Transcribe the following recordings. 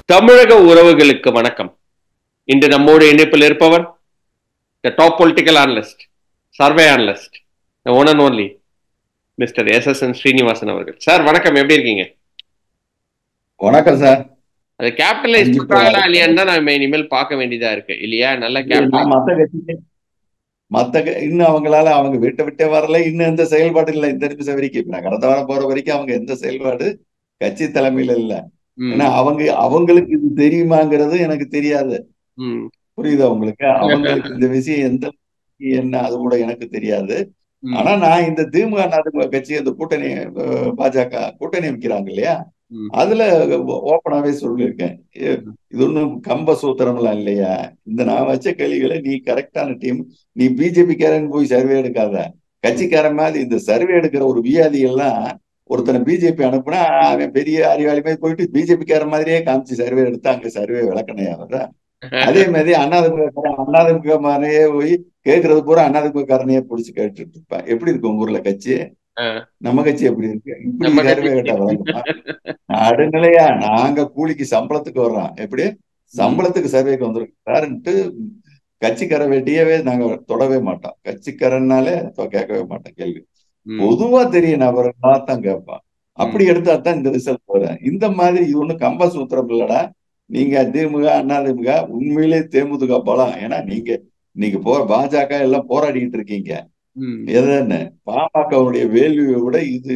தமிழக உறவுகளுக்கு வணக்கம் இன்று நம்மோடு இணைப்பில் இருப்பவர் the top political analyst survey analyst one and only Mr S S N Srinivasan அவர்கள் சார் வணக்கம் எப்படி இருக்கீங்க வணக்கம் சார் அது கேபிட்டலைஸ் கண்டிப்பா. பண்றாங்களா இல்லையான்னு தான் நம்ம இனிமேல் பார்க்க வேண்டியதா இருக்கு இல்லையா நல்ல நான் கேபிட்டல் மத்த கட்சி மத்த க- இன்னும் அவங்களால அவங்க வீட்டை விட்டே வரல இன்னும் எந்த செயல்பாடு இல்லை இந்த நிமிஷம் வரைக்கும் இப்ப நான் கடந்த வாரம் போற வரைக்கும் அவங்க எந்த செயல்பாடு கட்சி தலைமையில இல்ல ஏன்னா அவங்க அவங்களுக்கு இது தெரியுமாங்கிறது எனக்கு தெரியாது ம் புரியுதா உங்களுக்கு அவங்களுக்கு இந்த விஷயம் எந்த அளவுக்கு என்ன அது கூட எனக்கு தெரியாது ஆனா நான் இந்த திமுக அதிமுக கட்சி அந்த கூட்டணி அஹ், பாஜக கூட்டணி வைக்கிறாங்க இல்லையா ம். அதுல ஓப்பனாவே சொல்லியிருக்கேன் எ- இது ஒண்ணும் கம்ப சூத்திரம்லாம் இல்லையா இந்த நான் வச்ச கேள்விகளை நீ கரெக்டான டீம் நீ பிஜேபி காரன் போய் சர்வே எடுக்காத கட்சிக்காரன் மாதிரி இந்த சர்வே எடுக்கிற ஒரு வியாதி எல்லாம் ஒருத்தனை பிஜேபி அனுப்புனா அவன் பெரிய அறிவாளி மாதிரி போயிட்டு பிஜேபி காரன் மாதிரியே காமிச்சு சர்வே எடுத்தா அங்க சர்வே விளக்கணையா வர்ற அதே மாதிரி அண்ணாதிமுக அண்ணாதிமுக மாதிரியே போய் கேட்கறது பூரா அண்ணாதிமுக காரனையே பிடிச்சு கேட்டுட்டு இருப்பேன் எப்படி இருக்கு உங்க ஊர்ல கட்சி ஆ. நம்ம கட்சி எப்படி இருக்கு இப்படி நம்ம சர்வே கட்சி. கேட்டா விளங்குமா நடுநிலையா நாங்க கூலிக்கு சம்பளத்துக்கு வர்றோம் எப்படி சம்பளத்துக்கு சர்வேக்கு வந்துருக்காருன்ட்டு கட்சிக்கார வேட்டியவே நாங்க தொடவே மாட்டோம் கட்சிக்காரன்னாலே தொ- கேட்கவே மாட்டோம் கேள்வி ம். பொதுவா தெரிய நபர்களா தான் கேட்பான் அப்படி எடுத்தா தான் இந்த ரிசல்ட் வரும் இந்த மாதிரி இது ஒண்ணு கம்ப சூத்திரம் இல்லடா நீங்க திமுக அதிமுக உண்மையிலே தேமுதுக பலம் ஏன்னா நீங்க இன்னைக்கு போ பாஜக எல்லாம் போராடிக்கிட்டு இருக்கீங்க ம். எதுன்னு பாமகவுடைய வேல்யூவை விட இது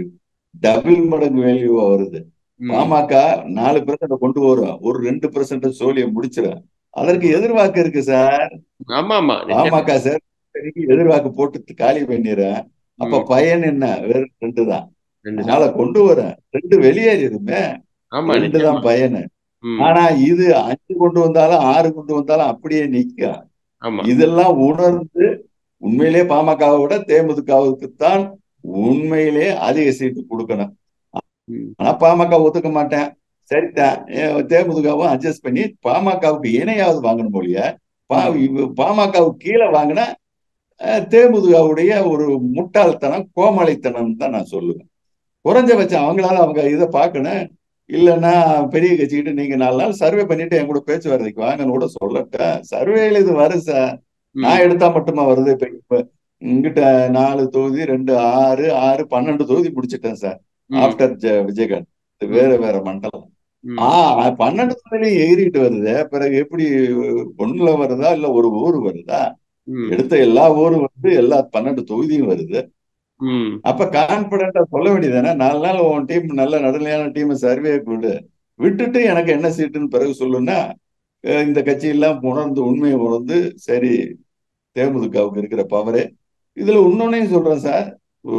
டபுள் மடங்கு வேல்யூவா வருது ம். பாமக நாலு பெர்சன்ட் கொண்டு வரும் ஒரு ரெண்டு பெர்சன்ட் சோழியை முடிச்சிடும் அதற்கு எதிர்வாக்கு இருக்கு சார் ஆமா ஆமா நிச்சயமா. பாமக சார் எதிர்வாக்கு போட்டு காலி பண்ணிடுறேன் அப்ப ம். பயன் என்ன வெறும் ரெண்டு தான் ரெண்டு தான். அதனால கொண்டு வரேன் ரெண்டு வெளியேறிடுமே ஆமா ரெண்டு நிச்சயமா. தான் பயனு ம். ஆனா இது அஞ்சு கொண்டு வந்தாலும் ஆறு கொண்டு வந்தாலும் அப்படியே நிக்கும் ஆமா இதெல்லாம் உணர்ந்து உண்மையிலே பாமகவை விட தேமுதிகவுக்கு தான் உண்மையிலே அதிக சீட்டு கொடுக்கணும் ம். ஆனா பாமக ஒத்துக்க மாட்டேன் சரிதான் ஏ- தேமுதிகவும் அட்ஜஸ்ட் பண்ணி பாமகவுக்கு இணையாவது வாங்கணும் போலிய பா- இவ- பாமகவுக்கு கீழே வாங்கினா அஹ், தேமுதிகவுடைய ஒரு முட்டாள்தனம் கோமாளித்தனம் தான் நான் சொல்லுவேன் குறைஞ்சபட்சம் அவங்களால அவங்க இதை பார்க்கணும் இல்லைன்னா பெரிய கட்சிக்கிட்ட நீங்க நாலு நாள் சர்வே பண்ணிட்டு என் கூட பேச்சுவார்த்தைக்கு வாங்கன்னு கூட சொல்லட்டேன் சர்வேல இது வரும் சார் ம். நான் எடுத்தா மட்டுமா வருது இப்ப இப்ப இங்கிட்ட நாலு தொகுதி ரெண்டு ஆறு ஆறு பன்னெண்டு தொகுதி முடிச்சிட்டேன் சார் ம். ஆஃப்டர் விஜயகாந்த் இது வேற வேற மண்டலம் ம். ஆ பன்னெண்டு தொகுதியிலையும் எகிரிட்டு வருது பிறகு எப்படி ஒண்ணுல வருதா இல்ல ஒரு ஊர் வருதா ம். எடுத்த எல்லா ஊரும் வந்து எல்லா பன்னெண்டு தொகுதியும் வருது ம். அப்ப கான்பிடண்டா சொல்ல வேண்டியதானே நாலு நாள் உன் டீம் நல்ல நடுநிலையான டீம் சர்வே கொடு விட்டுட்டு எனக்கு என்ன சீட்டுன்னு பிறகு சொல்லுன்னா அஹ் இந்த கட்சி எல்லாம் உணர்ந்து உண்மையை உணர்ந்து சரி தேமுதிகவுக்கு இருக்கிற பவரே இதுல இன்னொன்னையும் சொல்றேன் சார்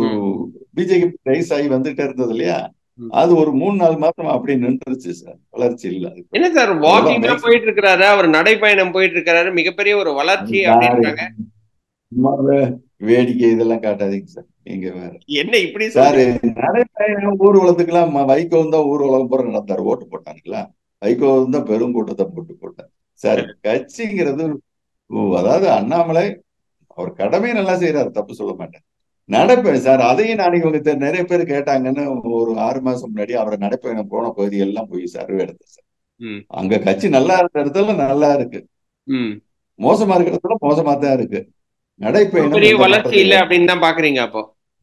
பிஜேபி ரைஸ் ஆகி வந்துட்டே இருந்தது இல்லையா ம். அது ஒரு மூணு நாலு மாசமா அப்படியே நின்றுச்சு சார் வளர்ச்சி இல்ல என்ன சார் வாக்கிங்கா அவ்வளவுதான். போயிட்டு இருக்கிறாரு அவர் நடைப்பயணம் போயிட்டு இருக்கிறாரு மிகப்பெரிய ஒரு வளர்ச்சி அப்படின்றாங்க சும்மா வே- வேடிக்கை இதெல்லாம் காட்டாதீங்க சார் நீங்க வேற என்ன இப்படி சார் சொல்றீங்க? நடைப்பயணம் ஊர்வலத்துக்கெல்லாம் ம- வைகோ தான் ஊர்வலம் போற நடந்தாரு ஓட்டு போட்டாங்களா வைகோ தான் பெரும் கூட்டத்தை போட்டு போட்டார் சார் கட்சிங்கிறது ஓ, அதாவது அண்ணாமலை அவர் கடமையை நல்லா செய்யறாரு தப்பு சொல்ல மாட்டேன் நடைப்பயணம் சார் அதையும் நாளைக்கு இவங்க தெ- நிறைய பேர் கேட்டாங்கன்னு ஒரு ஆறு மாசம் முன்னாடி அவரை நடைப்பயணம் போன பகுதி எல்லாம் போய் சர்வே எடுத்தேன் சார் ம். அங்க கட்சி நல்லா இருந்த இடத்துல நல்லா இருக்கு ம். மோசமா இருக்கிற இடத்துல மோசமா தான் இருக்கு நடைப்பயணம் பெரிய எந்த வளர்ச்சி மாற்றத்தையும் இல்ல அப்படின்னு தான் பாக்குறீங்க அப்போ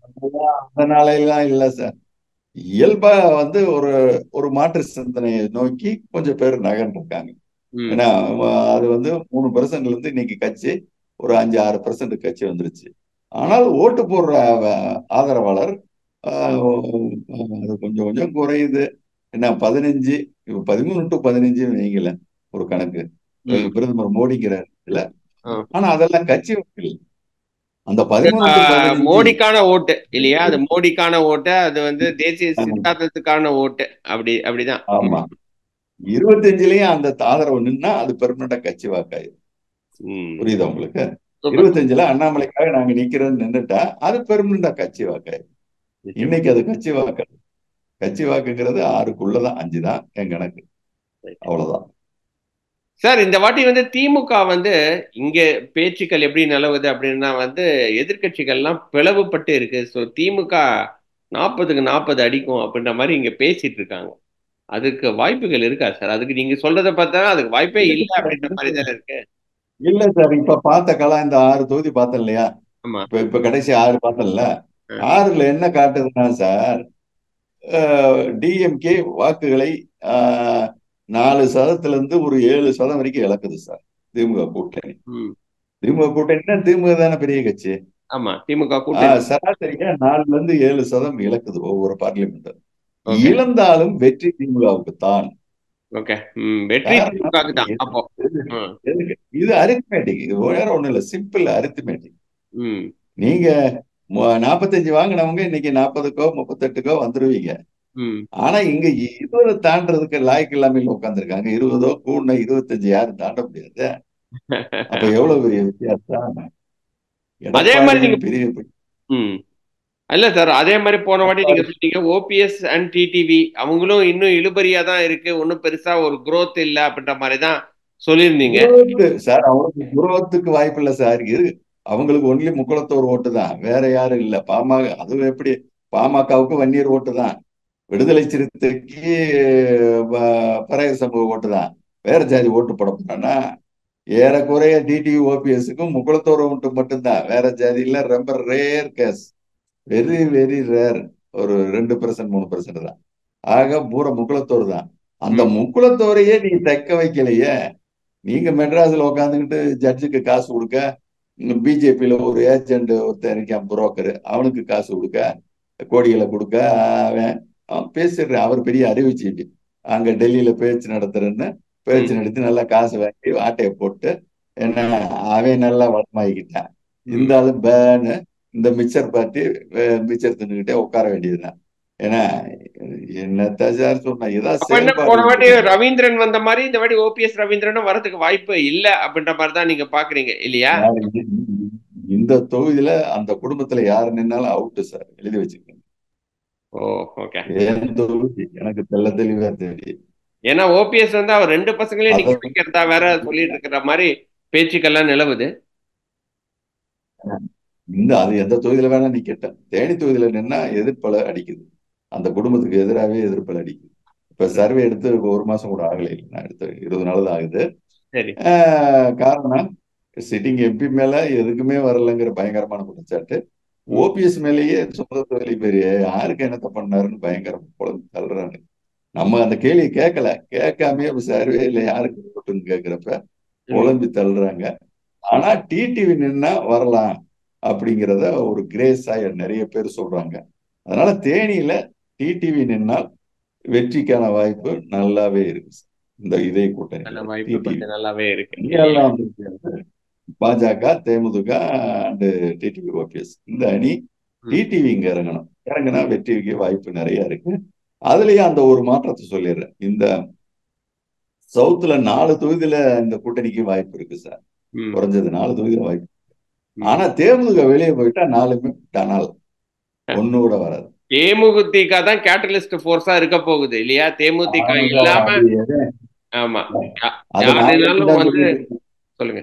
அதனால எல்லாம் இல்ல சார் இயல்பா வந்து ஒரு ஒரு மாற்று சிந்தனையை நோக்கி கொஞ்சம் பேர் நகர்ந்திருக்காங்க ம். ஏன்னா அஹ் அது வந்து மூணு பெர்சன்ட்ல இருந்து இன்னைக்கு கட்சி ஒரு அஞ்சு ஆறு பெர்சன்ட் கட்சி வந்துருச்சு ஆனால் ஓட்டு போடுற அஹ், ஆதரவாளர் அஹ், அது கொஞ்சம் கொஞ்சம் குறையுது என்ன பதினஞ்சு இப்ப பதிமூணு டு பதினஞ்சு வைங்கள ஒரு கணக்கு ம். பிரதமர் மோடிங்கிற இதுல ஆ. ஆனா அதெல்லாம் கட்சி வாக்கு இல்ல. அந்த பதிமூணு டு ஆஹ், பதினஞ்சு மோடிக்கான ஓட்டு இல்லையா அது மோடிக்கான ஓட்டு அது வந்து தேசிய ஆமா. சித்தாந்தத்துக்கான ஓட்டு அப்படி அப்படிதான் ஆமா இருபத்தஞ்சுலயும் அந்த ஆதரவு நின்னா அது பெர்மனண்டா கட்சி வாக்காயிரும் ம். புரியுதா உங்களுக்கு சூப்பர். இருபத்தஞ்சுல அண்ணாமலைக்காக நாங்க நிக்கிறோம்னு நின்னுட்டா அது பெர்மனண்டா கட்சி வாக்காயிரும் இன்னைக்கு அது கட்சி வாக்கு கட்சி வாக்குங்கிறது ஆறுக்குள்ளதான் அஞ்சு தான் என் கணக்கு அவ்வளவுதான் சார் இந்த வாட்டி வந்து திமுக வந்து இங்க பேச்சுக்கள் எப்படி நிலவுது அப்படின்னா வந்து எதிர்க்கட்சிகள்லாம் பிளவுபட்டு இருக்கு ஸோ திமுக நாற்பதுக்கு நாற்பது அடிக்கும் அப்படின்ற மாதிரி இங்க பேசிட்டு இருக்காங்க அதுக்கு வாய்ப்புகள் இருக்கா சார் அதுக்கு நீங்க சொல்றத பார்த்தா அதுக்கு வாய்ப்பே இல்லை அப்படின்ற மாதிரி தானே இருக்கு இல்ல சார் இப்ப பார்த்த கலா இந்த ஆறு தொகுதி பார்த்தேன் இல்லையா ஆமா இப்ப இப்ப கடைசி ஆறு பார்த்தேன்ல ம். ஆறுல என்ன காட்டுதுன்னா சார் டிஎம்கே வாக்குகளை ஆஹ், நாலு சதத்துல இருந்து ஒரு ஏழு சதம் வரைக்கும் இழக்குது சார் திமுக கூட்டணி ம். திமுக கூட்டணினா திமுக தானே பெரிய கட்சி ஆமா திமுக ஆஹ், கூட்டணி சராசரியா நாலுல இருந்து ஏழு சதம் இழக்குது ஒவ்வொரு பார்லிமெண்ட் Okay. இழந்தாலும் வெற்றி திமுகவுக்கு தான் ஓகே ம் வெற்றி காரணம் திமுகவுக்கு தான் அப்போ ம். எதுக்கு? இது அரித்மேட்டிக் இது வேற ஒண்ணும் இல்ல சிம்பிள் அரித்மேட்டிக் ம் நீங்க மு- நாற்பத்தஞ்சு வாங்கினவங்க இன்னைக்கு நாற்பதுக்கோ முப்பத்தெட்டுக்கோ வந்துருவீங்க ம் ஆனா இங்க இருபது தாண்டறதுக்கு லாய்க்கு இல்லாம உட்காந்துருக்காங்க இருபதோ கூட இருபத்தஞ்சு யாரும் தாண்ட முடியாது அப்ப எவ்வளவு பெரிய வித்தியாசம் அதே மாதிரி நீங்க- எடப்பாடியின் பெரிய ம் இல்ல சார் அதே மாதிரி போன வாட்டி நீங்க சொன்னீங்க ஓபிஎஸ் அண்ட் டிடிவி அவங்களும் இன்னும் இழுபறியா தான் இருக்கு ஒன்றும் பெருசா ஒரு growth இல்ல அப்படின்ற மாதிரி தான் சொல்லியிருந்தீங்க growth சார் அவங்களுக்கு குரோத்துக்கு வாய்ப்பு இல்ல சார் இரு அவங்களுக்கு ஒன்லி முக்குளத்தோர் ஓட்டு தான் வேற யாரும் இல்ல பாமக அதுவும் எப்படி பாமகவுக்கு வன்னியர் ஓட்டு தான் விடுதலை சிறுத்தைக்கு வ- பறைய சமூக ஓட்டு தான் வேற ஜாதி ஓட்டு போட போறான்னா ஏறக்குறைய டிடிவி ஓபிஎஸ்க்கும் முக்குளத்தோர் ஓட்டு மட்டும்தான் வேற ஜாதி இல்ல ரொம்ப rare case very very rare ஒரு ரெண்டு பர்சன்ட் மூணு பர்சன்ட் தான் ஆக பூரா முக்குளத்தோர் தான் அந்த ம். முக்குளத்தோரையே நீ தக்க வைக்கலையே நீங்க மெட்ராஸ்ல உட்காந்துக்கிட்டு ஜட்ஜுக்கு காசு கொடுக்க பிஜேபியில ஒரு ஏஜென்ட் ஒருத்தன் இருக்கான் புரோக்கர் அவனுக்கு காசு கொடுக்க கோடிகளை கொடுக்க அவன் அவன் பேசிடுறான் அவர் பெரிய அறிவுச்சீட்டு அங்க டெல்லியில பேச்சு நடத்துறேன்னு பேச்சு நடத்தி நல்லா காசு வாங்கி ஆட்டையை போட்டு என்ன அவன் நல்லா வளமாக்கிட்டான் இந்த ஆளு பேனு இந்த மிச்சர் பார்ட்டி மிச்சர் தின்னுக்கிட்டே உட்கார வேண்டியதுதான் ஏன்னா என்னத்த சார் சொன்னா இதான் அப்ப என்ன போன வாட்டி செயல்பாடு ரவீந்திரன் வந்த மாதிரி இந்த வாட்டி ஓபிஎஸ் ரவீந்திரனும் வரதுக்கு வாய்ப்பு இல்ல அப்படின்ற மாதிரி தான் நீங்க பாக்குறீங்க இல்லையா இந்த தொகுதியில அந்த குடும்பத்துல யாரு நின்னாலும் அவுட்டு சார் எழுதி வச்சுக்கோங்க ஓ ஓகே என் தொகுதி எனக்கு தெள்ள தெளிவா தெரியும் ஏன்னா ஓபிஎஸ் வந்து அவர் ரெண்டு பசங்களையும் நிக்க அதான். வைக்கிறதா வேற சொல்லிட்டு இருக்கிற மாதிரி பேச்சுக்கெல்லாம் நிலவுது இந்த அது எந்த தொகுதியில வேணா நிக்கட்டும் தேனி தொகுதியில நின்னா எதிர்ப்பலை அடிக்குது அந்த குடும்பத்துக்கு எதிராகவே எதிர்ப்பலை அடிக்குது இப்ப சர்வே எடுத்து ஒரு மாசம் கூட ஆகலை இல்லை நான் எடுத்து இருபது நாள் தான் ஆகுது சரி ஆஹ் காரணம் சிட்டிங் எம்பி மேல எதுக்குமே வரலங்கிற பயங்கரமான குற்றச்சாட்டு ஓபிஎஸ் மேலேயே சொந்த தொழில் பெரிய யாருக்கு என்னத்த பண்ணாருன்னு பயங்கரம் குழந்தை தள்ளுறாங்க நம்ம அந்த கேள்வி கேட்கல கேட்காமயே சர்வே இல்லை யாருக்கு போட்டுன்னு கேட்கிறப்ப குழம்பி தள்ளுறாங்க ஆனா டிடிவி நின்னா வரலாம் அப்படிங்கிறத ஒரு கிரேஸா நிறைய பேர் சொல்றாங்க அதனால தேனியில டிடிவி நின்னால் வெற்றிக்கான வாய்ப்பு நல்லாவே இருக்கு இந்த இதய நல்ல கூட்டணி வாய்ப்பு டிடிவி கொஞ்சம் நல்லாவே இருக்கு இங்கெல்லாம் வந்து பாஜக தேமுதிக அண்ட் டிடிவி ஓபிஎஸ் இந்த அணி டிடிவி இங்க இறங்கணும் இறங்கினா வெற்றிக்கு வாய்ப்பு நிறைய இருக்கு அதுலயும் அந்த ஒரு மாற்றத்தை சொல்லிடுறேன் இந்த சவுத்துல நாலு தொகுதியில இந்த கூட்டணிக்கு வாய்ப்பு இருக்கு சார் ம், குறைஞ்சது நாலு தொகுதியில வாய்ப்பு ம். ஆனா தேமுதிக வெளியே போயிட்டா நாலுமே டனால் ஒண்ணு கூட வராது தேமுதிக தான் கேட்டலிஸ்ட் ஃபோர்ஸா இருக்க போகுது இல்லையா தேமுதிக இல்லாம அது எது? ஆமா அது நான் யாருனாலும் தான் வந்து சொல்லிட்டு சொல்லுங்க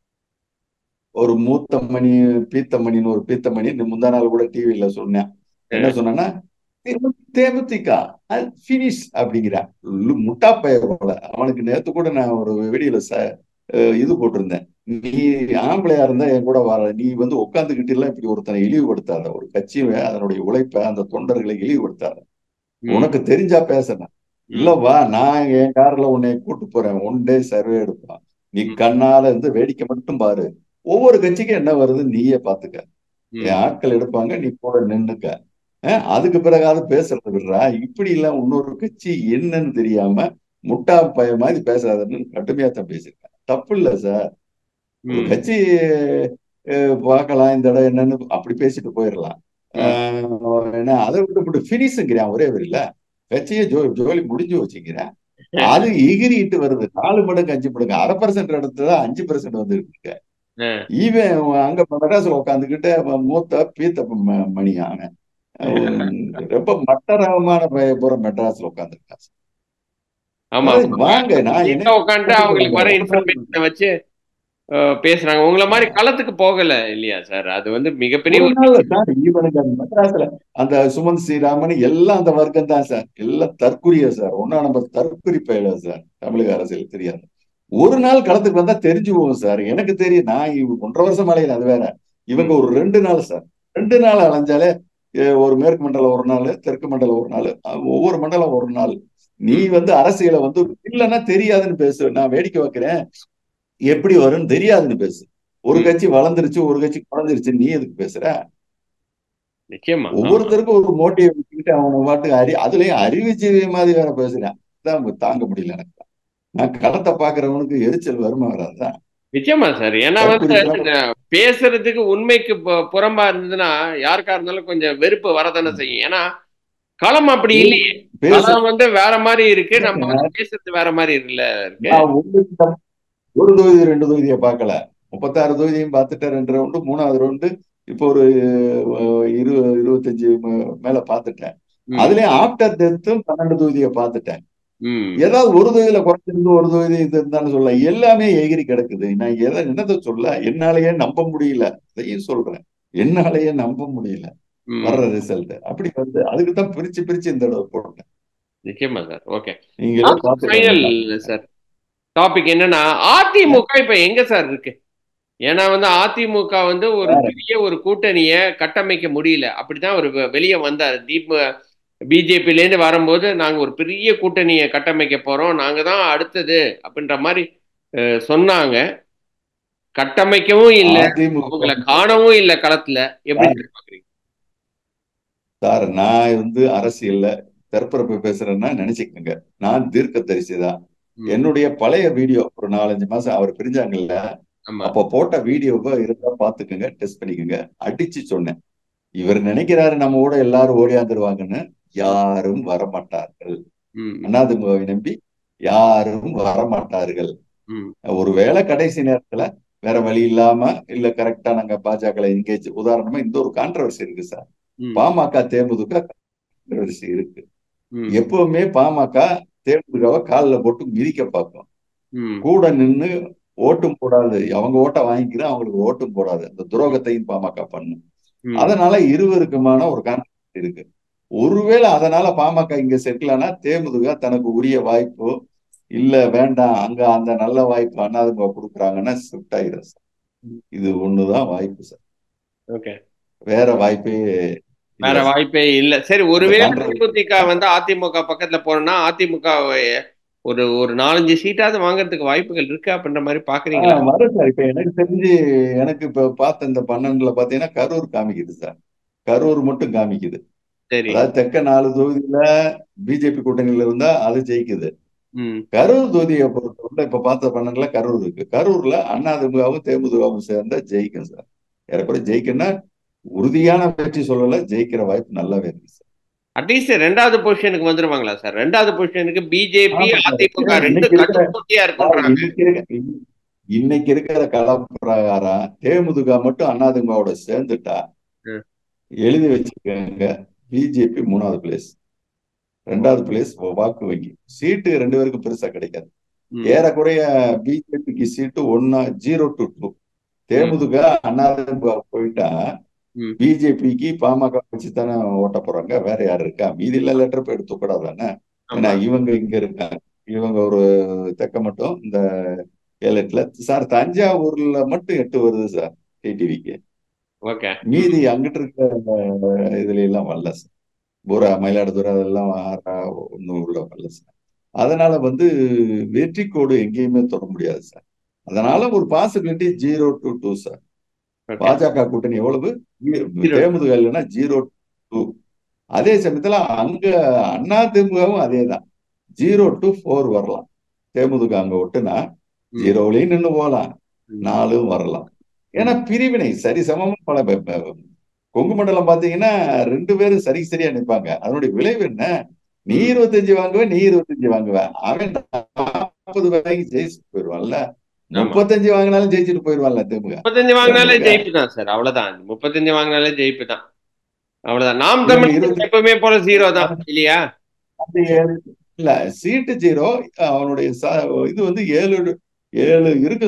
ஒரு மூத்தமணி பீத்தமணின்னு ஒரு பீத்தமணி இந்த முந்தா நாள் கூட டிவில சொன்னேன் என்ன சொன்னா தேமுதிக பினிஷ் அப்படிங்கிறான் லு- முட்டா பைய போல அவனுக்கு நேத்து கூட நான் ஒரு வீடியோல ச அஹ் இது போட்டிருந்தேன் நீ ஆம்பளையா இருந்தா என் கூட வர நீ வந்து உட்காந்துக்கிட்டு எல்லாம் இப்படி ஒருத்தனை இழிவுபடுத்தாத ஒரு கட்சியை அதனுடைய உழைப்பை அந்த தொண்டர்களை இழிவுபடுத்தாத ம், உனக்கு தெரிஞ்சா பேசுறேன் இல்ல வா நான் என் கார்ல உன்னை கூட்டு போறேன் ஒன் டே சர்வே எடுப்பான் நீ ம். கண்ணால இருந்து வேடிக்கை மட்டும் பாரு ஒவ்வொரு கட்சிக்கும் என்ன வருது நீயே பாத்துக்க ம். என் ஆட்கள் எடுப்பாங்க நீ கூட நின்னுக்க அஹ் அதுக்கு பிறகாவது பேசுறது விடுறா இப்படி எல்லாம் இன்னொரு கட்சி என்னன்னு தெரியாம முட்டா பய மாதிரி பேசாதன்னு கடுமையா தான் பேசிருக்கேன் தப்பு இல்ல சார் ஒரு ம். கட்சி அஹ், பார்க்கலாம் இந்த இடம் என்னன்னு அப்படி பேசிட்டு போயிடலாம் ஆஹ், ஏன்னா அதை விட்டு விட்டு பினிஷுங்கிறான் ஒரே வரியில கட்சியை ஜோ ஜோலி முடிஞ்சு வச்சுக்கிறேன் அது எகிரிட்டு வருது நாலு மடங்கு அஞ்சு மடங்கு அரை பர்சன்ட் இடத்துல அஞ்சு பர்சன்ட் வந்துட்டு இருக்கு ஆ. இவன் அங்க மெட்ராஸ்ல உட்காந்துக்கிட்டு அவன் மூத்த பீத்த ம- மணி அவன் அவன் ரொம்ப மட்டரகமான பைய பூரா மெட்ராஸ்ல உட்காந்துருக்கான் ஆமா வாங்க நான் என்ன உட்காந்து அவங்களுக்கு வர இன்ஃபர்மேஷனை வச்சு அஹ், பேசுறாங்க உங்களை மாதிரி களத்துக்கு போகல இல்லையா சார் அது வந்து மிகப்பெரிய ஒரு ஒரு நாள் சார் இவனுக்கு அந்த மெட்ராஸ்ல அந்த சுமந்த் ஸ்ரீராமன் எல்லாம் அந்த வர்க்கம் தான் சார் எல்லாம் தற்குறிய சார் ஒன்னா நம்ம தற்குறி பயல சார் தமிழக அரசியல் தெரியாது ஒரு நாள் களத்துக்கு வந்தா தெரிஞ்சு போகும் சார் எனக்கு தெரியும் நான் இவ- ஒன்றரை வருஷம் அலையில அது வேற இவங்க ஒரு ரெண்டு நாள் சார் ரெண்டு நாள் அலைஞ்சாலே அஹ், ஒரு மேற்கு மண்டலம் ஒரு நாள் தெற்கு மண்டலம் ஒரு நாள் அஹ், ஒவ்வொரு மண்டலம் ஒரு நாள் நீ வந்து அரசியலை வந்து இல்லைன்னா தெரியாதுன்னு பேசு நான் வேடிக்கை வைக்கிறேன் எப்படி வரும்னு தெரியாதுன்னு பேசு ஒரு ம். கட்சி வளர்ந்துருச்சு ஒரு கட்சி குறைஞ்சிருச்சு நீ எதுக்கு பேசுற நிச்சயமா ஆமா. ஒவ்வொருத்தருக்கும் ஒரு மோட்டிவ் வச்சுக்கிட்டு அவன பாட்டுக்கு அறி அதுலயும் அறிவுஜீவி மாதிரி வேற பேசுறேன் அதான் தாங்க முடியல எனக்கு நான் களத்தை பாக்குறவனுக்கு எரிச்சல் வருமா வராதா நிச்சயமா சார் ஏன்னா வந்து தற்குறித்தனம். அஹ், பேசுறதுக்கு உண்மைக்கு பு- புறம்பா இருந்ததுன்னா யாருக்கா இருந்தாலும் கொஞ்சம் வெறுப்பு வரதானே செய்யும் ஏன்னா களம் அப்படி இல்லையே பேச களம் வந்து வேற மாதிரி இருக்கு நம்ம வந்து பேசுறது வேற மாதிரி இருக்குல்ல இருக்கு நான் உங்களுக்கு ஒரு தொகுதி ரெண்டு தொகுதியை பார்க்கல முப்பத்தாறு தொகுதியும் பார்த்துட்டேன் ரெண்டு ரவுண்டு மூணாவது ரவுண்டு இப்போ ஒரு அஹ், இரு இருபத்தஞ்சு ம- மேல பார்த்துட்டேன் ம், அதுலயும் ஆஃப்டர் டெத்தும் பன்னெண்டு தொகுதியை பார்த்துட்டேன் ம், ஏதாவது ஒரு தொகுதியில குறைச்சிருந்து ஒரு தொகுதி இது இருந்தாலும் சொல்ல எல்லாமே எகிரி கிடக்குது நான் எதை என்னத்த சொல்ல என்னாலேயே நம்ப முடியல அதையும் சொல்றேன் என்னாலேயே நம்ப முடியல ம். வர்ற ரிசல்ட் அப்படி வந்து அதுக்கு தான் பிரிச்சு பிரிச்சு இந்த தடவை போட்டேன் நிச்சயமா சார் ஓகே நீங்களே ஃபைனல் பார்த்து சார் டாபிக் என்னன்னா அதிமுக இப்ப எங்க சார் இருக்கு ஏன்னா வந்து அதிமுக வந்து ஒரு பெரிய ஒரு கூட்டணிய கட்டமைக்க முடியல அப்படிதான் ஒரு வெ- வெளியே வந்தார் தீப் பிஜேபில இருந்து வரும்போது நாங்க ஒரு பெரிய கூட்டணியை கட்டமைக்க போறோம் நாங்க தான் அடுத்தது அப்படின்ற மாதிரி அஹ், சொன்னாங்க கட்டமைக்கவும் இல்லை அதிமுக அவங்கள காணவும் இல்லை களத்துல எப்படி சார் பாக்குறீங்க சார் நான் வந்து அரசியல்ல தற்பரப்பு பேசுறேன்னா நினைச்சுக்கோங்க நான் தீர்க்க தரிசிதான் ம். என்னுடைய பழைய வீடியோ ஒரு நாலஞ்சு மாசம் அவர் பிரிஞ்சாங்கல்ல ஆமா அப்ப போட்ட வீடியோவை இருந்தா பாத்துக்கோங்க டெஸ்ட் பண்ணிக்கோங்க அடிச்சு சொன்னேன் இவர் நினைக்கிறாரு நம்ம கூட எல்லாரும் ஓடியாந்துருவாங்கன்னு யாரும் வரமாட்டார்கள் ம், அண்ணாதிமுகவை நம்பி யாரும் வரமாட்டார்கள் ம், ஒருவேளை கடைசி நேரத்துல வேற வழி இல்லாம இல்ல கரெக்டா நாங்க பாஜக எங்கேஜ் உதாரணமா இந்த ஒரு கான்ட்ரவர்சி இருக்கு சார் ம், பாமக தேமுதிக கான்ட்ரவர்சி இருக்கு ம், எப்பவுமே பாமக தேமுதிகவை காலில் போட்டு மிதிக்க பார்க்கும் ம், கூட நின்னு ஓட்டும் போடாது அவங்க ஓட்டை வாங்கிக்கிறேன் அவங்களுக்கு ஓட்டும் போடாது அந்த துரோகத்தையும் பாமக பண்ணும் ம். அதனால இருவருக்குமான ஒரு கான்ட்ராக்ட் இருக்கு ஒருவேளை அதனால பாமக இங்க செட்டில் ஆனா தேமுதிக தனக்கு உரிய வாய்ப்போ இல்ல வேண்டாம் அங்க அந்த நல்ல வாய்ப்பு அண்ணாதுங்க கொடுக்குறாங்கன்னா ஷிஃப்ட் ஆயிரும் சார் இது ஒண்ணுதான் வாய்ப்பு சார் ஓகே வேற வாய்ப்பே வேற இல்ல சார். வாய்ப்பே இல்ல சரி ஒருவேளை கான்ட்ரவர்சி. தேமுதிக வந்து அதிமுக பக்கத்துல போனா அதிமுக ஒரு ஒரு நாலஞ்சு சீட்டாவது வாங்குறதுக்கு வாய்ப்புகள் இருக்கு அப்படின்ற மாதிரி பாக்குறீங்களா ஆஹ் வரும் சார் இப்ப எனக்கு தெரிஞ்சு எனக்கு இப்ப பார்த்த இந்த பன்னெண்டுல பாத்தீங்கன்னா கரூர் காமிக்குது சார் கரூர் மட்டும் காமிக்குது சரி அதாவது தெற்க நாலு தொகுதியில பிஜேபி கூட்டணியில இருந்தா அது ஜெயிக்குது ம் கரூர் தொகுதியை பொறுத்தவரை இப்ப பார்த்த பன்னெண்டுல கரூர் இருக்கு கரூர்ல அண்ணாதிமுகவும் தேமுதிகவும் சேர்ந்தா ஜெயிக்கும் சார் ஏறக்குறைய ஜெயிக்கும்னா உறுதியான வெற்றி சொல்லல ஜெயிக்கிற வாய்ப்பு நல்லாவே இருக்கு சார் அட்லீஸ்ட் ரெண்டாவது பொசிஷனுக்கு வந்துருவாங்களா சார் ரெண்டாவது பொசிஷனுக்கு பிஜேபி ஆமா சார். அதிமுக ரெண்டு இன்னைக்கு இருக்கிற- கட்சி போட்டியா இருக்குன்றாங்க இன்னைக்கு இருக்க- இன்னைக்கு- இன்னைக்கு இருக்கிற களம் பிரகாரம் தேமுதிக மட்டும் அண்ணாதிமுகவோட சேர்ந்துட்டா ம். எழுதி வச்சுக்கோங்க பிஜேபி மூணாவது பிளேஸ் ரெண்டாவது பிளேஸ் வாக்கு வங்கி சீட்டு ரெண்டு பேருக்கும் பெருசா கிடைக்காது ம், ஏறக்குறைய பிஜேபிக்கு சீட்டு ஒன்னா zero to two DMDK AIADMK போயிட்டா ம். பிஜேபிக்கு பாமக வச்சு தானே ஓட்ட போறாங்க வேற யாரு இருக்கா மீதியில லெட்டர் போய் எடுத்து கூடாதானே ஏன்னா ஆமா. இவங்க இங்க இருக்காங்க இவங்க ஒரு தெக்க மட்டும் இந்த ஏழு எட்டுல சார் தஞ்சாவூர்ல மட்டும் எட்டு வருது சார் டிடிவிக்கு ஓகே மீதி அங்கிட்டு இருக்க அஹ், இதுல எல்லாம் வரல சார் பூரா மயிலாடுதுறை அதெல்லாம் ஆறா- ஒண்ணும் உள்ள வரல சார் அதனால வந்து வெற்றி கோடு எங்கேயுமே தொட முடியாது சார் அதனால ஒரு possibility zero to two sir okay BJP கூட்டணி எவ்வளவு Zero. தேமுதிக இல்லைன்னா ஜீரோ டூ அதே சமயத்துல அங்க அண்ணா திமுகவும் அதே தான் ஜீரோ டு ஃபோர் வரலாம் தேமுதிக அங்க ஒட்டுனா ம். ஜீரோவிலையும் நின்று போகலாம் ம். நாலும் வரலாம் ஏன்னா பிரிவினை சரி சமமா பல ப- ப- கொங்கு மண்டலம் பாத்தீங்கன்னா ரெண்டு பேரும் சரி சரியா நிப்பாங்க அதனுடைய விளைவு என்ன நீ இருபத்தஞ்சு வாங்குவேன் நீ இருபத்தஞ்சு வாங்குவேன் அவன் நாற்பது வரைக்கும் ஜெயிச்சுட்டு போயிடுவான்ல ஆமா. முப்பத்தஞ்சு வாங்கினாலும் ஜெயிச்சுட்டு போயிடுவான்ல திமுக முப்பத்தஞ்சு வாங்கினாலே தேமுதிக. ஜெயிப்பு தான் சார் அவ்வளவுதான் முப்பத்தஞ்சு வாங்கினாலே ஜெயிப்பு தான் அவ்வளவுதான் நாம் இவங்க தமிழ் இருபத்தி- எப்பவுமே போல ஜீரோ தான் இல்லையா அது ஏழு- இல்ல சீட்டு ஜீரோ அவனுடைய ச- இது வந்து ஏழு ஏழு இருக்கு சார்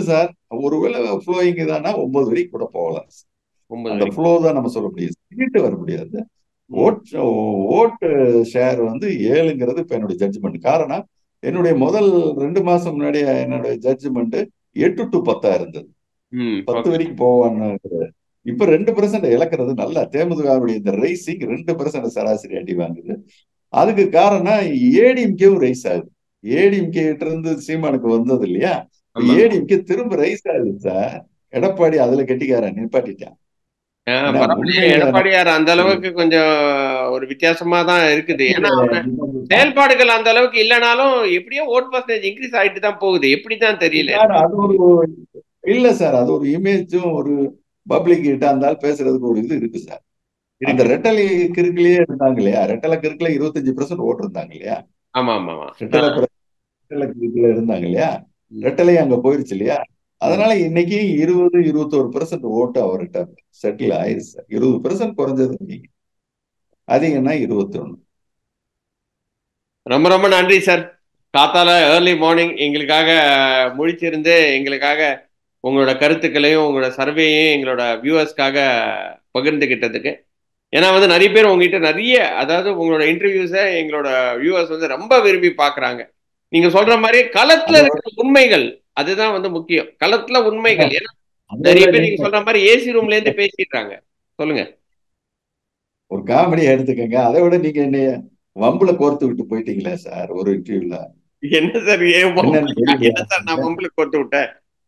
ஒருவேளை ஃப்ளோயிங் தானா ஒன்பது வரைக்கும் கூட போகலாம் ஒன்பது அந்த வரைக்கும் ஃப்ளோ தான் நம்ம சொல்ல முடியும் சீட்டு வர முடியாது ம். ஓட் ஓட்டு ஷேர் வந்து ஏழுங்கிறது இப்ப என்னுடைய ஜட்ஜ்மெண்ட் காரணம் என்னுடைய முதல் ரெண்டு மாசம் முன்னாடி என்னுடைய ஜட்ஜ்மெண்ட் எட்டு டு பத்தா இருந்தது ம் பத்து ஓகே வரைக்கும் போவான்னு இப்ப ரெண்டு பெர்சன்ட் இழக்கிறது நல்லா தேமுதிகவுடைய இந்த ரைசிங் ரெண்டு பெர்சன்ட் சராசரி அடி வாங்குது அதுக்கு காரணம் ஏடிஎம்கேவும் ரைஸ் ஆகுது ஏடிஎம்கே கிட்ட இருந்து சீமானுக்கு வந்தது இல்லையா ஆமா ஏடிஎம்கே திரும்ப ரைஸ் ஆகுது சார் எடப்பாடி அதுல கெட்டிக்காரன் நிப்பாட்டிட்டான் ஆ, ஏன்னா பரவாயில்லையே உண்மையில எடப்பாடியார் அந்த அளவுக்கு கொஞ்சம் ஒரு வித்தியாசமா தான் இருக்குது ஏன்னா அவங்க நம்ம செயல்பாடுகள் அந்த அளவுக்கு இல்லைனாலும் எப்படியோ ஓட் பர்சன்டேஜ் இன்க்ரீஸ் ஆயிட்டு தான் போகுது எப்படி தான் தெரியல சார் அது ஒரு இல்ல சார் அது ஒரு இமேஜும் ஒரு பப்ளிக் கிட்ட அந்த ஆள் பேசுறதுக்கு ஒரு இது இருக்கு சார் அந்த இருக்கு ரெட்டலை கிறுக்குலயே இருந்தாங்க இல்லையா ரெட்டலை கிறுக்குல இருபத்தஞ்சு பெர்சன்ட் ஓட்டு இருந்தாங்க இல்லையா ஆமா ஆமா ஆமா ரெட்டலை ரெட்டலை கிறுக்குல இருந்தாங்க இல்லையா ரெட்டலை அங்க போயிருச்சு இல்லையா அதனால இன்னைக்கு இருபது இருபத்தோரு பெர்சன்ட் ஓட்டு அவர்கிட்ட செட்டில் ஆயிருச்சு சார் இருபது பெர்சன்ட் குறைஞ்சது நீங்க அதிகம்னா இருபத்தி ஒண்ணு ரொம்ப ரொம்ப நன்றி சார் காத்தால ஏர்லி மார்னிங் எங்களுக்காக முழிச்சிருந்து எங்களுக்காக உங்களோட கருத்துக்களையும் உங்களோட சர்வேயையும் எங்களோட வியூவர்ஸ்க்காக பகிர்ந்துகிட்டதுக்கு ஏன்னா வந்து நிறைய பேர் உங்ககிட்ட நிறைய அதாவது உங்களோட இன்டர்வியூஸை எங்களோட வியூவர்ஸ் வந்து ரொம்ப விரும்பி பார்க்கறாங்க நீங்க சொல்ற மாதிரி களத்துல அதோட இருக்கிற உண்மைகள் அதுதான் வந்து முக்கியம் களத்துல உண்மைகள் ஏன்னா அதை நிறைய விட பேர் நீங்க நீங்க சொல்ற மாதிரி ஏசி ரூம்ல இருந்து பேசிடுறாங்க சொல்லுங்க ஒரு காமெடியா எடுத்துக்கங்க அதை விட நீங்க என்னைய வம்புல கோர்த்து விட்டு போயிட்டீங்களே சார் ஒரு இன்டர்வியூல என்ன சார் ஏன் என்னன்னு வம்பு? தெரியல என்ன சார் நான் உங்களுக்கு கொண்டு விட்டேன்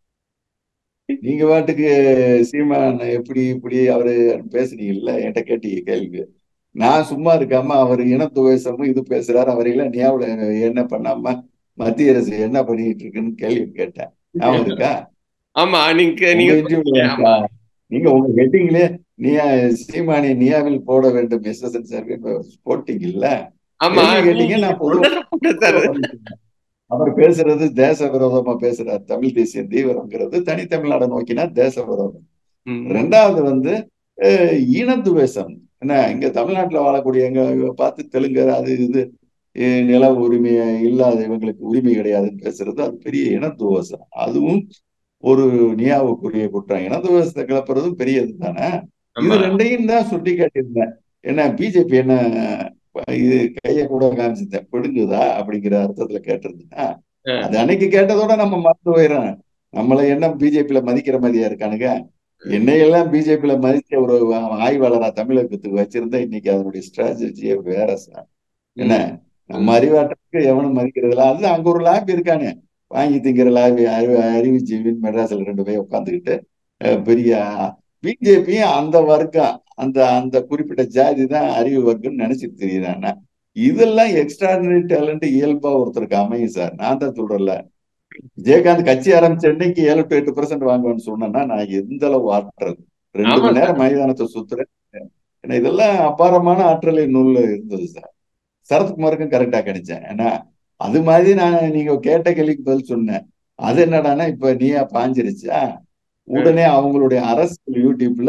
நீங்க பாட்டுக்கு சீமான் எப்படி இப்படி அவரு பேசுனீங்கல்ல என்கிட்ட கேட்டீங்க கேள்வி நான் சும்மா இருக்காம அவர் இனத்துவேசமும் இது பேசுறாரு அவரையெல்லாம் ஞாபகம் என்ன பண்ணாம மத்திய அரசு என்ன பண்ணிட்டு இருக்குன்னு கேள்வி கேட்டேன் ஞாபகம் இருக்கா ஆமா நீங்க உங்க நீங்க இன்டர்வியூல ஆமா நீங்க உங்க ஹெட்டிங்லயே நியா சீமானி நியாவில் போட வேண்டும் எஸ்எஸ்என் சர்வே போட்டீங்கல்ல ஆமா கேள்வி கேட்டீங்க நீங்க நான் பொதுவா சொன்னதை போட்டேன் சார் அவர் பேசுறது தேச விரோதமா பேசுறார் தமிழ் தேசிய தீவிரங்கிறது தனி தமிழ்நாடு நோக்கினா தேச விரோதம் ம், ரெண்டாவது வந்து அஹ், இனத்துவேசம் என்ன இங்க தமிழ்நாட்டுல வாழக்கூடிய எங்க பார்த்து தெலுங்கு அது இது அஹ், நில உரிமை இல்லாத இவங்களுக்கு உரிமை கிடையாதுன்னு பேசுறது அது பெரிய இனத்துவேசம் அதுவும் ஒரு நியாவுக்குரிய குற்றம் இனத்துவேசத்தை கிளப்புறதும் பெரிய இது தானே இது ஆமா ரெண்டையும் தான் சுட்டி காட்டியிருந்தேன் என்ன பிஜேபி என்ன இது கைய கூட காமிச்சிருந்தேன் பிடுங்குதா அப்படிங்கிற அர்த்தத்துல கேட்டிருந்தேன் ஆ, அது அன்னைக்கு கேட்டதோட நம்ம மறந்து போயிடும் நம்மளை என்ன பிஜேபியில மதிக்கிற மாதிரியா இருக்கானுங்க என்னையெல்லாம் பிஜேபியில மதிச்ச ஒரு ஆய்வாளரா தமிழகத்துக்கு வச்சிருந்தா இன்னைக்கு அதனுடைய ஸ்ட்ராட்டஜியே வேற சார் என்ன ம், நம்ம ம், அறிவாட்டத்துக்கு எவனும் மதிக்கிறதுல அது அங்க ஒரு லாபி இருக்கானே வாங்கி திங்கிற லாபி அறிவு அறிவுஜீவின் மெட்ராஸ்ல ரெண்டு பேர் உட்காந்துக்கிட்டு பெரிய பிஜேபி அந்த வர்க்கம் அந்த அந்த குறிப்பிட்ட ஜாதி தான் அறிவு வர்க்கம் நினைச்சிட்டு தெரியுதாண்ணா இதெல்லாம் எக்ஸ்ட்ராடினரி டேலண்ட் இயல்பா ஒருத்தருக்கு அமையும் சார் நான் தான் சொல்றேன்ல விஜயகாந்த் கட்சி ஆரம்பிச்ச அன்னைக்கு ஏழு டு எட்டு பெர்சென்ட் வாங்குவேன்னு சொன்னேன்னா நான் எந்த அளவு ஆற்றல் ரெண்டு ஆமா மணி சார் நேரம் மைதானத்தை சுத்துறேன் ஏன்னா இதெல்லாம் அபாரமான ஆற்றலை நூல்ல இருந்தது சார் சரத்குமாருக்கும் கரெக்டா கிடைச்சேன் ஏன்னா அது மாதிரி நான் நீங்க கேட்ட கேள்விக்கு பதில் சொன்னேன் அது என்னடான்னா இப்ப நீயா பாஞ்சிருச்சா உடனே அவங்களுடைய அரசியல் யூடியூப்ல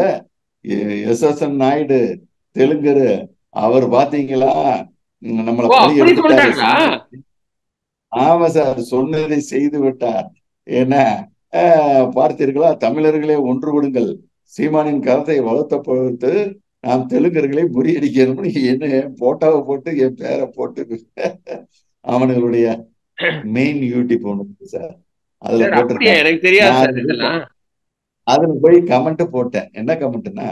எஸ் எஸ் என் நாயுடு தெலுங்கரு அவர் பாத்தீங்களா உம், நம்மள ஓ பழி அப்படி எடுத்துட்டாரு சொல்லிட்டாங்களா சொன்னதை ஆமா சார் சொன்னதை செய்து விட்டார் என்ன ஆஹ், பார்த்தீர்களா தமிழர்களே ஒன்றுபடுங்கள் சீமானின் கருத்தை வளர்த்த பொறுத்து நாம் தெலுங்கர்களை முறியடிக்கணும்னு என்ன என் போட்டோவை போட்டு என் பேரை போட்டு அவனுங்களுடைய மெயின் யூடியூப் ஒன்று இருக்கு சார் அதுல சார் அப்படியா போட்டிருக்கேன் எனக்கு தெரியாது நான் சார் அதுல இதெல்லாம் அதுல போய் கமெண்ட் போட்டேன் என்ன கமெண்ட்னா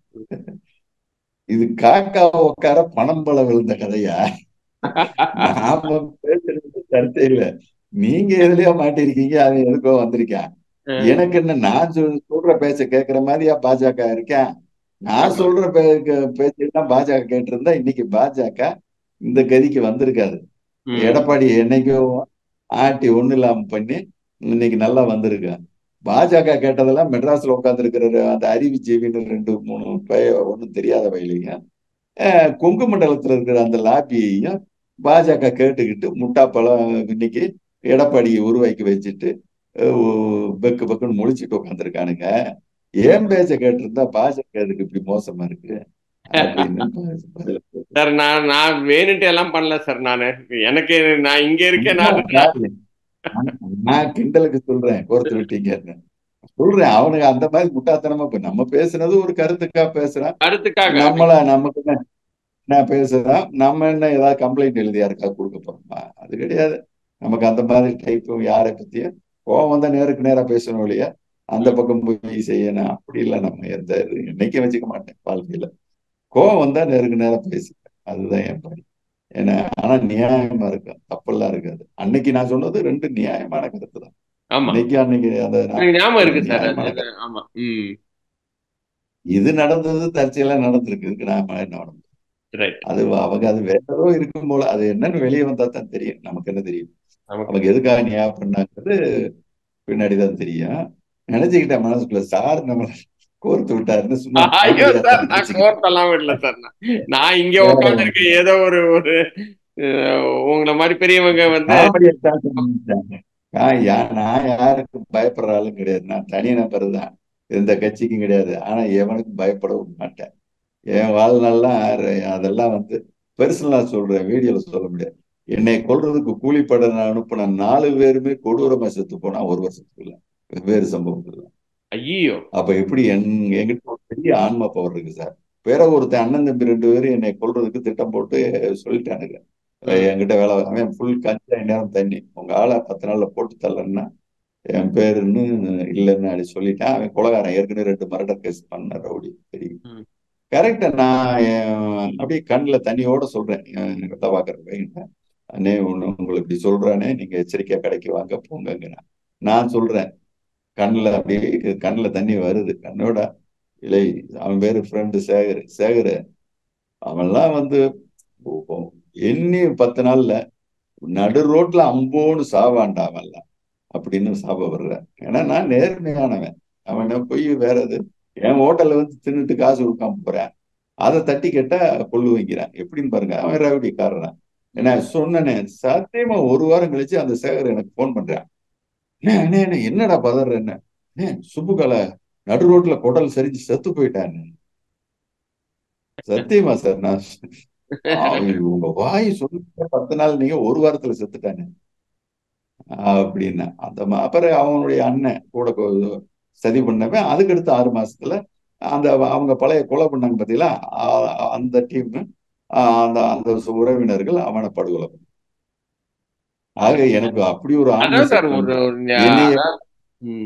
இது காக்கா உட்கார பணம் பல விழுந்த கதையா நாம பேசுறது சர்ச்சை இல்ல நீங்க எதுலயோ மாட்டிருக்கீங்க அவன் எதுக்கோ வந்திருக்கான் ஆ, எனக்கு என்ன நான் சொல்- சொல்ற பேச்ச கேட்கிற மாதிரியா பாஜக இருக்கேன் நான் ஆமா சொல்ற பேச்செல்லாம் பாஜக கேட்டிருந்தா இன்னைக்கு பாஜக இந்த கதிக்கு வந்திருக்காது ம், எடப்பாடி என்னைக்கும் ஆட்டி ஒண்ணு இல்லாம பண்ணி இன்னைக்கு நல்லா வந்திருக்கேன் பாஜக கேட்டதெல்லாம் மெட்ராஸ்ல உட்காந்துருக்கிற அந்த அறிவுஜீவின்னு ரெண்டு மூணு பய ஒன்றும் தெரியாத வயலிங்க கொங்கு மண்டலத்துல இருக்கிற அந்த லாபியையும் பாஜக கேட்டுக்கிட்டு முட்டாப்பழம் இன்னைக்கு எடப்பாடியை உருவாக்கி வச்சுட்டு அஹ், பெக்கு பெக்குன்னு முழிச்சிட்டு உட்காந்துருக்கானுங்க ஏன் பேச்ச கேட்டிருந்தா பாஜக எதுக்கு இப்படி மோசமா இருக்கு அப்படின்னு பதில் சார் நான் நான் வேணுன்ட்டு எல்லாம் பண்ணல சார் நானு எனக்கு நான் இங்க இருக்கேன் நான் நான் நான் கிண்டலுக்கு சொல்றேன் கோர்த்து விட்டீங்கன்னு சொல்றேன் அவனுக்கு அந்த மாதிரி முட்டாத்தனமா இப்ப நம்ம பேசுனது ஒரு கருத்துக்கா பேசுறான் கருத்துக்காக நம்மள நமக்கு என்ன நான் பேசுறோம் நம்ம என்ன ஏதாவது கம்ப்ளைண்ட் எழுதி யாருக்கா கொடுக்க போறோமா அது கிடையாது நமக்கு அந்த மாதிரி டைப் யாரை பத்தியும் கோவம் வந்தா நேருக்கு நேரா பேசணும் இல்லையா அந்த பக்கம் போய் செய்யணும் அப்படி இல்லை நம்ம எந்த இது என்னைக்கும் வச்சுக்க மாட்டேன் வாழ்க்கையில கோவம் வந்தா நேருக்கு நேரம் பேசுவேன் அதுதான் என் பணி ஏன்னா ஆனா நியாயமா இருக்கும் தப்பெல்லாம் இருக்காது அன்னைக்கு நான் சொன்னது ரெண்டு நியாயமான கருத்து தான் ஆமா இன்னைக்கு அன்னைக்கு அந்த எனக்கு ஞாபகம் இருக்கு சார் நியாயமான அது ஆமா ம் இது நடந்தது தற்செயலா நடந்திருக்கு இதுக்கு நாம என்ன பண்ண முடியும்? ரைட் அது அவங்க அது வேற ஏதோ இருக்கும் போல அது என்னன்னு வெளியே வந்தா தான் தெரியும் நமக்கு என்ன தெரியும் நமக்கு அவங்க எதுக்காக ஞாபகம் பண்ணாங்கிறது பின்னாடிதான் தெரியும் நினைச்சுக்கிட்டேன் மனசுக்குள்ள சார் நம்மள கோர்த்து விட்டாருன்னு சும்மா ஐயோ காமெடியா சார் தான் நான் நினைச்சுக்கிட்டேன். கோர்த்தெல்லாம் விடல சார் நான். நான் இங்க உட்காந்துருக்கேன் ஏதோ ஒரு ஒரு அஹ், உங்களை மாதிரி பெரியவங்க வந்து காமெடியா தான் நினைச்சேன். நான் யா- நான் யாருக்கும் பயப்படுற ஆளும் கிடையாது நான் தனி நபர் தான் எந்த கட்சிக்கும் கிடையாது ஆனா எவனுக்கும் பயப்படவும் மாட்டேன் என் வாழ்நாள்லாம் யாரு- அதெல்லாம் வந்து பெர்சனலா சொல்றேன் வீடியோல சொல்ல முடியாது என்னை கொல்றதுக்கு கூலிப்பட நான் அனுப்புன நாலு பேருமே கொடூரமா செத்து போனா ஒரு வருஷத்துக்குள்ள வெவ்வேறு சம்பவங்கள்ல ஐயோ அப்ப எப்படி என் என்கிட்ட ஒரு பெரிய ஆன்ம பவர் இருக்கு சார் வேற ஒருத்தன் அண்ணன் தம்பி ரெண்டு பேரும் என்னை கொல்றதுக்கு திட்டம் போட்டு சொல்லிட்டானுங்க அஹ் என்கிட்ட வேலை அவன் ஃபுல் கஞ்சா நேரம் தண்ணி உங்க ஆளை பத்து நாள்ல போட்டு தரலன்னா என் பேருன்னு இல்லைன்னு அப்படி சொல்லிட்டான் அவன் கொலகாரன் ஏற்கனவே ரெண்டு மர்டர் கேஸ் பண்ண ரவுடி தெரியும் ம். கரெக்டா நான் என் அப்படியே கண்ணுல தண்ணியோட சொல்றேன் என் வெத்த பாக்குற பையன் அண்ணே ஒண்ணு உங்களுக்கு இப்படி சொல்றானே நீங்க எச்சரிக்கையா கடைக்கு வாங்க போங்கங்க நான் சொல்றேன் கண்ணுல அப்படியே கண்ணுல தண்ணி வருது கண்ணோட இல்லை அவன் பேரு ஃப்ரெண்டு சேகர் சேகர் அவன்லாம் வந்து எண்ணி பத்து நாள்ல நடு ரோட்ல அம்போன்னு சாவான்டா அவன்லாம் அப்படின்னு சாப வர்ற ஏன்னா நான் நேர்மையானவன் அவனை போய் வேற எது என் ஹோட்டல்ல வந்து தின்னுட்டு காசு கொடுக்காம போறேன் அதை தட்டி கேட்டா கொள்ளு வைக்கிறான் எப்படின்னு பாருங்க அவன் ரவுடிக்காரன் ஏன்னா சொன்னனே சத்தியமா ஒரு வாரம் கழிச்சு அந்த சேகர் எனக்கு ஃபோன் பண்றான் அண்ணே, அண்ணே, அண்ணே, என்னடா பதற என்ன அண்ணே, சுப்புக்கலை நடு ரோட்ல குடல் சரிஞ்சு செத்து போயிட்டான் சத்தியமா சார் நான் அவன் உங்க வாய் சொல்ல பத்து நாள் நீங்க ஒரு வாரத்துல செத்துட்டானே அப்படின்னா அந்த மா- அப்புறம் அவனுடைய அண்ணன் கூட கொ- சதி பண்ணவன் அதுக்கடுத்து ஆறு மாசத்துல அந்த அவங்க பழைய கொலை பண்ணாங்க பாத்தீங்களா ஆ- அந்த டீம் அந்த அந்த உறவினர்கள் அவனை படுகொலை பண்ணாங்க. ஆக எனக்கு அப்படி ஒரு ஆன்ம அதான் சார் சக்தி ஒரு உண்டு. ஒரு ஞா- என்னைய அதான், ம்,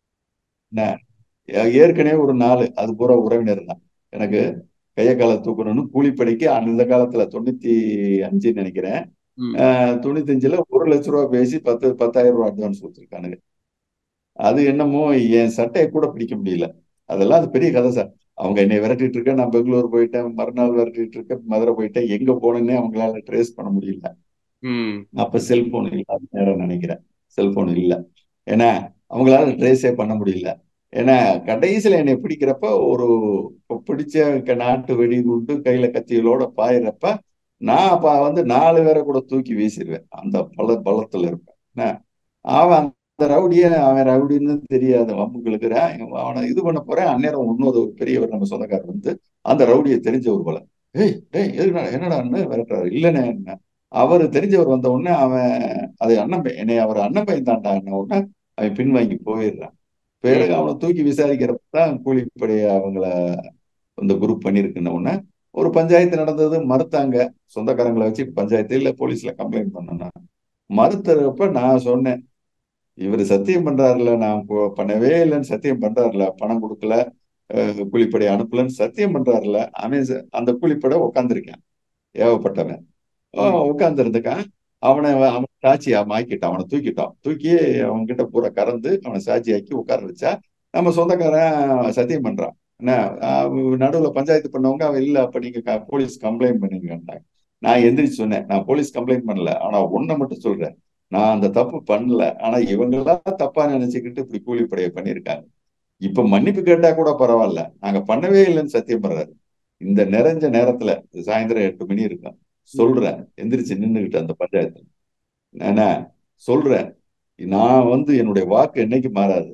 ஏற்கனவே ஒரு நாலு அது பூரா உறவினர் தான் எனக்கு கைய கால தூக்கணும்னு கூலிப்படைக்கு அந்த காலத்துல தொண்ணூத்தி அஞ்சுன்னு நினைக்கிறேன் ம். அஹ் தொண்ணூத்தஞ்சுல ஒரு லட்ச ரூபா பேசி பத்து பத்தாயிரம் ரூபாய் அட்வான்ஸ் கொடுத்துருக்கானுங்க அது என்னமோ என் சட்டையை கூட பிடிக்க முடியல அதெல்லாம் அது பெரிய கதை சார் அவங்க என்னை விரட்டிட்டு இருக்க நான் பெங்களூர் போயிட்டேன் மறுநாள் விரட்டிட்டு இருக்கேன் மதுரை போயிட்டேன் எங்க போனேன்னே அவங்களால ட்ரேஸ் பண்ண முடியல ம், அப்ப செல்போன் இல்லாத நேரம் நினைக்கிறேன் செல்போன் இல்ல ஏன்னா அவங்களால ட்ரேஸே பண்ண முடியல ஏன்னா கடைசியில என்னை பிடிக்கிறப்ப ஒரு இப்ப பிடிச்ச க- நாட்டு வெடிகுண்டு கையில கத்திகளோட பாயிறப்ப நான் அப்ப வந்து நாலு பேரை கூட தூக்கி வீசிடுவேன் அந்த பல பலத்துல இருப்பேன் என்ன, அவன் அந்த ரவுடிய அவன் ரவுடின்னு தெரியாத வம்புகளுக்கு அவனை இது பண்ண போறேன் அந்நேரம் இன்னொரு பெரியவர் நம்ம சொந்தக்காரர் வந்து அந்த ரவுடியை தெரிஞ்சவர் போல ஏய் டேய் எதுக்குடா என்னடா விரட்டுறாரு இல்லைண்ணே என்ன அவர் தெரிஞ்சவர் வந்த உடனே அவன் அது அண்ணன் பையன் என்னை அவர் அண்ணன் பையன் தாண்டான உடனே அவன் பின்வாங்கி போயிடுறான் பிறகு அவனை தூக்கி விசாரிக்கிறப்ப தான் கூலிப்படை அவங்கள இந்த குரூப் பண்ணியிருக்குன்ன உடனே ஒரு பஞ்சாயத்து நடந்தது மறுத்தாங்க சொந்தக்காரங்களை வச்சு பஞ்சாயத்து இல்ல போலீஸ்ல கம்ப்ளைண்ட் பண்ணனா மறுத்தறப்ப நான் சொன்னேன் இவர் சத்தியம் பண்றாருல நான் போ- பண்ணவே இல்லைன்னு சத்தியம் பண்றாருல பணம் கொடுக்கல அஹ் கூலிப்படை அனுப்பலன்னு சத்தியம் பண்றாருல அவன் ச- அந்த கூலிப்படை உட்காந்துருக்கான் ஏவப்பட்டவன் ம். உட்கார்ந்து இருந்துக்கான் அவனை அவ- அவன் சாட்சியா ஆக்கிட்டான் அவனை தூக்கிட்டான் தூக்கி அவன் கிட்ட பூரா கறந்து அவனை சாட்சியாக்கி உட்கார வச்சா நம்ம சொந்தக்காரன் சத்தியம் பண்றான் என்ன அவன் நடுவுல பஞ்சாயத்து பண்ணவங்க அவன் இல்ல அப்ப நீங்க க- போலீஸ் கம்ப்ளைண்ட் பண்ணுங்கன்னாங்க நான் எந்திரிச்சு சொன்னேன் நான் போலீஸ் கம்ப்ளைண்ட் பண்ணல ஆனா ஒன்னை மட்டும் சொல்றேன் நான் அந்த தப்பு பண்ணல ஆனா இவங்கெல்லாம் தப்பா நினைச்சுக்கிட்டு இப்படி கூலிப்படையை பண்ணியிருக்காங்க இப்ப மன்னிப்பு கேட்டா கூட பரவாயில்ல நாங்க பண்ணவே இல்லைன்னு சத்தியம் பண்றாரு இந்த நிறைஞ்ச நேரத்துல சாயந்தரம் எட்டு மணி இருக்கும் சொல்றேன் எந்திரிச்சு நின்னுகிட்டு அந்த பஞ்சாயத்துல நானே சொல்றேன் நான் வந்து என்னுடைய வாக்கு என்னைக்கு மாறாது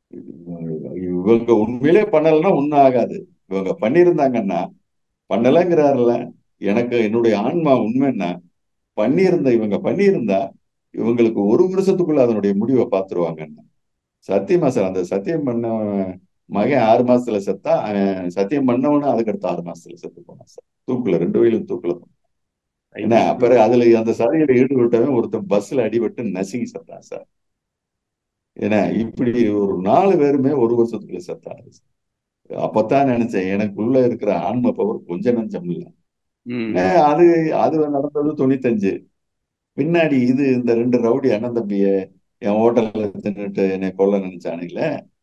இவங்க உண்மையிலே பண்ணலைன்னா ஒண்ணும் ஆகாது இவங்க பண்ணியிருந்தாங்கன்னா பண்ணலைங்கிறாருல எனக்கு என்னுடைய ஆன்மா உண்மைன்னா பண்ணியிருந்த இவங்க பண்ணியிருந்தா இவங்களுக்கு ஒரு வருஷத்துக்குள்ள அதனுடைய முடிவை பார்த்துருவாங்கன்னு சத்தியமா சார் அந்த சத்தியம் பண்ண மகன் ஆறு மாசத்துல செத்தா அவன் சத்தியம் பண்ணவனும் அதுக்கடுத்து ஆறு மாசத்துல செத்து போனான் சார் தூக்குல ரெண்டு வயலும் தூக்குல போனான். என்ன அப்புறம் அதுல அந்த சதியில ஈடுபட்டவன் ஒருத்தன் பஸ்ல அடிபட்டு நசுங்கி செத்தான் சார் ஏன்னா இப்படி ஒரு நாலு பேருமே ஒரு வருஷத்துக்குள்ள செத்தாங்க சார். அப்பதான் நினைச்சேன் எனக்குள்ள இருக்கிற ஆன்ம பவர் கொஞ்சம் நஞ்சம் இல்லை ம். அஹ் அது அது நடந்தது தொண்ணூத்தஞ்சு பின்னாடி இது இந்த ரெண்டு ரவுடி அண்ணன் தம்பிய என் ஹோட்டல்ல தின்னுட்டு என்னை கொல்ல நினைச்சானுங்கள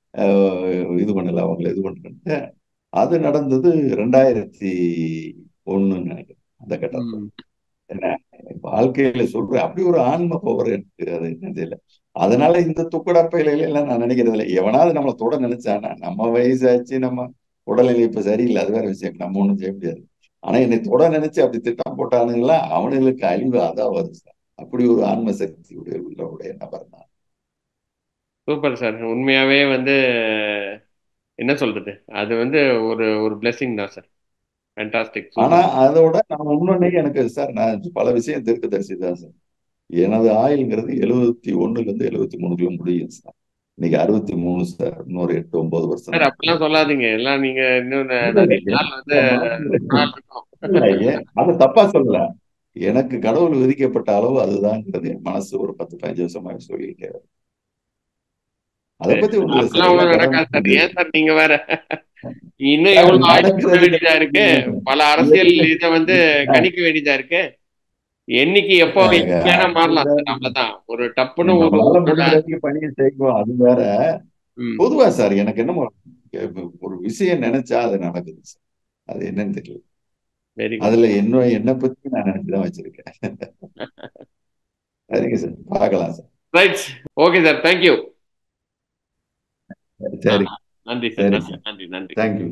இது பண்ணல அவங்கள இது பண்ணிட்டு அது நடந்தது ரெண்டாயிரத்தி ஒண்ணுன்னு நினைக்கிறேன் அந்த கட்டத்துல ம். வாழ்க்கையில சொல்றேன் அப்படி ஒரு ஆன்ம பவர் எனக்கு அது என்னது இல்லை அதனால இந்த துக்கடப்பையில எல்லாம் நான் நினைக்கிறது இல்லை எவனாவது நம்மளை தொட நினைச்சானா நம்ம வயசாச்சு நம்ம உடல்நிலை இப்ப சரியில்லை அது வேற விஷயம் நம்ம ஒண்ணும் செய்ய முடியாது ஆனா என்னை தொட நினைச்சு அப்படி திட்டம் போட்டானுங்களா அவனுங்களுக்கு அழிவு அதான் வருது சார் அப்படி ஒரு ஆன்ம சக்தி உடைய உள்ளவுடைய நபர் தான் சூப்பர் சார் உண்மையாவே வந்து என்ன சொல்றது அது வந்து ஒரு ஒரு blessing தான் சார் ஃபேண்டாஸ்டிக் ஆனா அதோட நான் இன்னொன்னே எனக்கு சார் நான் பல விஷயம் தெற்கு தரிசி தான் சார் எனது ஆயுள்ங்கிறது எழுபத்தி ஒண்ணுல இருந்து எழுபத்தி மூணுக்குள்ள முடியும் சார் இன்னைக்கு அறுபத்தி மூணு சார் இன்னொரு எட்டு ஒன்பது வருஷம் சார் அப்படிலாம் சொல்லாதீங்க எல்லாம் நீங்க இன்னும் ந- நிறைய நாள் வந்து நாள் இருக்கும் இல்ல, ஏன் அது தப்பா சொல்லல எனக்கு கடவுள் விதிக்கப்பட்ட அளவு அதுதான்ங்கிறது என் மனசு ஒரு பத்து பதினஞ்சு வருஷமா சொல்லியிருக்கேன் அதை பத்தி ஒண்ணு இல்ல அப்படிலாம் ஒண்ணும் சார் நடக்காது சார் ஏன் சார் நீங்க வேற இன்னும் எவ்வளவு ஆய்வு பண்ண வேண்டியதா இருக்கு பல அரசியல் இதை வந்து கணிக்க வேண்டியதா இருக்கு என்னைக்கு எப்போ வேணா மாறலாம் சார் அவ்வளவுதான் ஒரு டப்புன்னு ஒரு நம்மளால முடிஞ்ச வரைக்கும் பணியை செய்வோம் அது வேற ம். பொதுவா சார் எனக்கு என்னமோ ஒரு விஷயம் நினைச்சா அது நடக்குது சார் அது என்னன்னு தெரியல வெரி குட் அதுல என்ன என்னை பத்தி நான் நினைச்சுதான் வச்சிருக்கேன் சரிங்க சார் பார்க்கலாம் sir right okay sir thank you சரி நன்றி சார் சரி நன்றி நன்றி நன்றி தேங்க்யூ